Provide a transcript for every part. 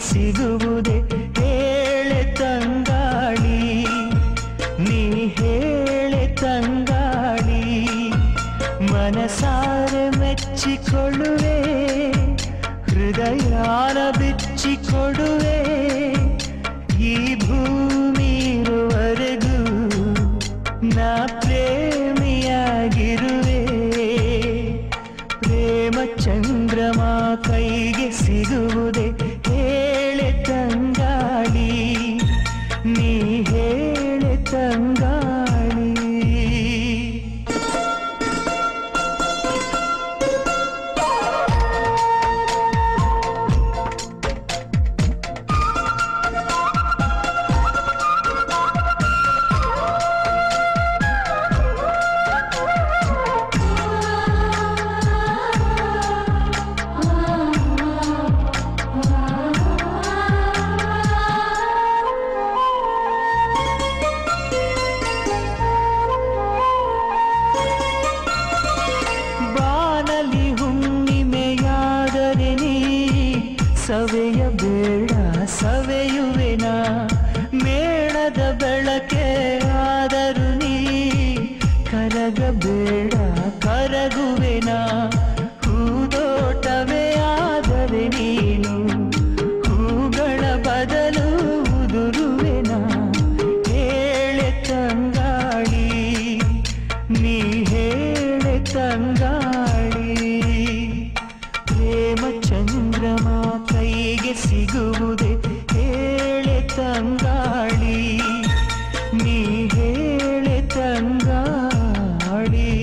ಸಿಗುವುದೇ ಹೇಳೆ ತಂಗಾಳಿ ನೀ ಹೇಳೆ ತಂಗಾಳಿ ಮನಸಾರೆ ಮೆಚ್ಚಿಕೊಳ್ಳುವೆ ಹೃದಯಾನ ಬಿಚ್ಚಿಕೊಡುವೆ ಈ ಭೂಮಿ ಇರುವರೆಗೂ ನಾ ಪ್ರೇಮಿಯಾಗಿರುವೆ ಪ್ರೇಮ ಚಂದ್ರಮ ಕೈಗೆ ಸಿಗುವುದೇ ಹೇಳೆ ತಂಗಾಳಿ ನೀ ಹೇಳೆ ತಂಗಾಳಿ ಬಾನಲಿ ಹುಣ್ಣಿಮೆಯಾದರೆ ನೀ ಸವೆಯ ಬೇಡ ಸವೆಯುವೆನ ಮೇಣದ ಬೆಳಕೆ ಆದರೂ ನೀ ಕರಗಬೇಡ ಕರಗುವೆನ ಹೂದೋಟವೇ ಆದರೆ ನೀನು ಹೂಗಳ ಬದಲು ಉದುರುವೆನ ಹೇಳೆ ತಂಗಾಳಿ ನೀ ಹೇಳೆ ತಂಗಾಳಿ ಪ್ರೇಮ ಚಂದ್ರಮ ಕೈಗೆ ಸಿಗುವುದೇ ಹೇಳೆ ತಂಗಾಳಿ ನೀ ಹೇಳೆ ತಂಗಾಳಿ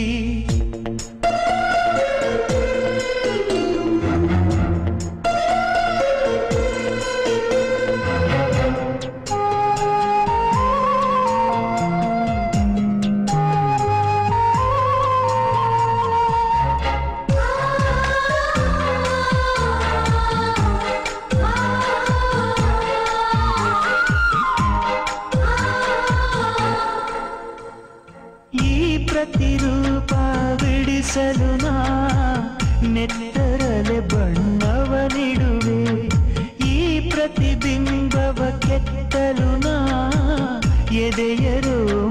ಈ ಪ್ರತಿರೂಪ ಬಿಡಿಸಲು ನಾ ನೆತ್ತರಲೆ ಬಣ್ಣವ ನೀಡುವೆ ಈ ಪ್ರತಿಬಿಂಬವ ಕೆತ್ತಲು ನಾ ಎದೆಯ